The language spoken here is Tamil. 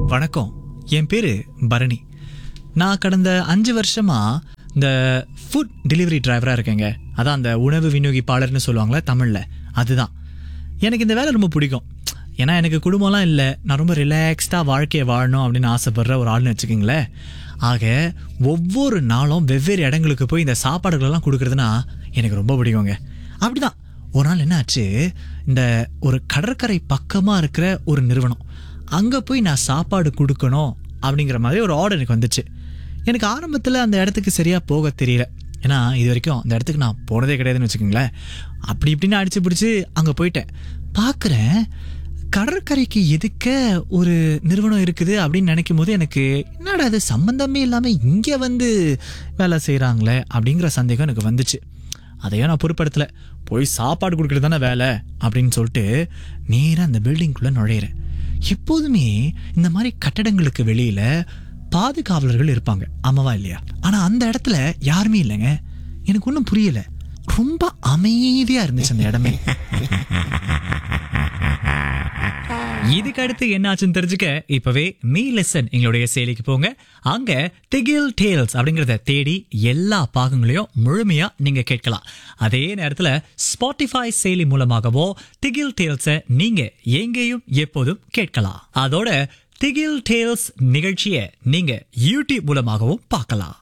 வணக்கம் என் பேரு பரணி நான் கடந்த அஞ்சு வருஷமா இந்த ஃபுட் டெலிவரி டிரைவரா இருக்கேங்க அதான் அந்த உணவு விநியோகிப்பாளர்னு சொல்லுவாங்களே தமிழ்ல அதுதான் எனக்கு இந்த வேலை ரொம்ப பிடிக்கும் ஏன்னா எனக்கு குடும்பம்லாம் இல்லை நான் ரொம்ப ரிலாக்ஸ்டாக வாழ்க்கையை வாழணும் அப்படின்னு ஆசைப்படுற ஒரு ஆள்னு வச்சுக்கோங்களேன் ஆக ஒவ்வொரு நாளும் வெவ்வேறு இடங்களுக்கு போய் இந்த சாப்பாடுகளெல்லாம் கொடுக்குறதுனா எனக்கு ரொம்ப பிடிக்குங்க அப்படிதான் ஒரு நாள் என்ன ஆச்சு இந்த ஒரு கடற்கரை பக்கமாக இருக்கிற ஒரு நிறுவனம் அங்கே போய் நான் சாப்பாடு கொடுக்கணும் அப்படிங்கிற மாதிரி ஒரு ஆர்டர் எனக்கு வந்துச்சு எனக்கு ஆரம்பத்தில் அந்த இடத்துக்கு சரியாக போக தெரியல ஏன்னா இது வரைக்கும் அந்த இடத்துக்கு நான் போனதே கிடையாதுன்னு வச்சுக்கோங்களேன் அப்படி இப்படின்னு அடிச்சு பிடிச்சி அங்கே போயிட்டேன் பார்க்குறேன் கடற்கரைக்கு எதுக்க ஒரு நிறுவனம் இருக்குது அப்படின்னு நினைக்கும் போது எனக்கு என்னடா அது சம்மந்தமே இல்லாமல் இங்கே வந்து வேலை செய்கிறாங்களே அப்படிங்கிற சந்தேகம் எனக்கு வந்துச்சு அதையும் நான் பொறுப்படுத்தல போய் சாப்பாடு கொடுக்கறது தானே வேலை அப்படின்னு சொல்லிட்டு நேராக அந்த பில்டிங்குள்ளே நுழையிறேன் எப்போதுமே இந்த மாதிரி கட்டடங்களுக்கு வெளியில பாதுகாவலர்கள் இருப்பாங்க ஆமாவா இல்லையா ஆனா அந்த இடத்துல யாருமே இல்லைங்க எனக்கு ஒன்றும் புரியல ரொம்ப அமைதியா இருந்துச்சு அந்த இடமே இதுக்கு அடுத்து என்னாச்சுன்னு தெரிஞ்சுக்க இப்பவே மீ லெசன் எங்களுடைய செயலிக்கு போங்க அங்க திகில் டேல்ஸ் அப்படிங்கறத தேடி எல்லா பாகங்களையும் முழுமையா நீங்க கேட்கலாம் அதே நேரத்துல ஸ்பாட்டிஃபை செயலி மூலமாகவோ திகில் டேல்ஸ நீங்க எங்கேயும் எப்போதும் கேட்கலாம் அதோட திகில் டேல்ஸ் நிகழ்ச்சியை நீங்க யூடியூப் மூலமாகவும் பார்க்கலாம்